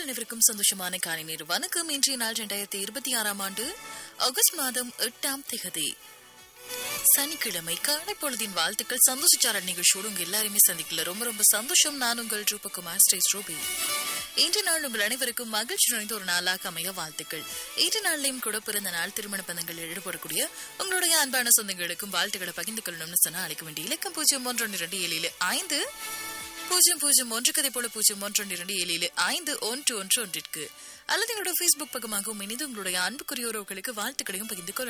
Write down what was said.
அனைவருக்கும் சந்தோஷமான காலை நேரு வணக்கம் இன்றைய நாள் இரண்டாயிரத்தி இருபத்தி ஆறாம் ஆண்டு ஆகஸ்ட் மாதம் எட்டாம் திகதி சனிக்கிழமை காலை பொழுதின் வாழ்த்துக்கள் சந்தோஷச்சாரல் நிகழ்ச்சியோடு உங்க எல்லாருமே சந்திக்கல ரொம்ப ரொம்ப சந்தோஷம் நான் உங்கள் ரூபகுமார் ஸ்ரீ ஸ்ரூபி இன்று நாள் உங்கள் அனைவருக்கும் மகிழ்ச்சி நிறைந்த ஒரு நாளாக அமைய வாழ்த்துக்கள் இன்று நாளிலையும் கூட பிறந்த நாள் திருமண பந்தங்களில் ஈடுபடக்கூடிய உங்களுடைய அன்பான சொந்தங்களுக்கும் வாழ்த்துக்களை பகிர்ந்து கொள்ளணும்னு சொன்னா அழைக்க வேண்டிய இலக்கம் பூஜ்ஜியம் ஒன்று ஒன்று இரண்டு ஏழில் ஐந்து பூஜ்ஜியம் பூஜ்ஜியம் ஒன்று கதை போல பூஜ்ஜியம் ஒன்று ஒன்று இரண்டு ஏழில் ஐந்து ஒன்று ஒன்று ஒன்றிற்கு அல்லது எங்களோட ஃபேஸ்புக் பக்கமாகவும் இணைந்து உங்களுடைய அன்புக்குரிய உறவுகளுக்கு வாழ்த்துக்களையும் பகிர்ந்து கொள்ளலாம்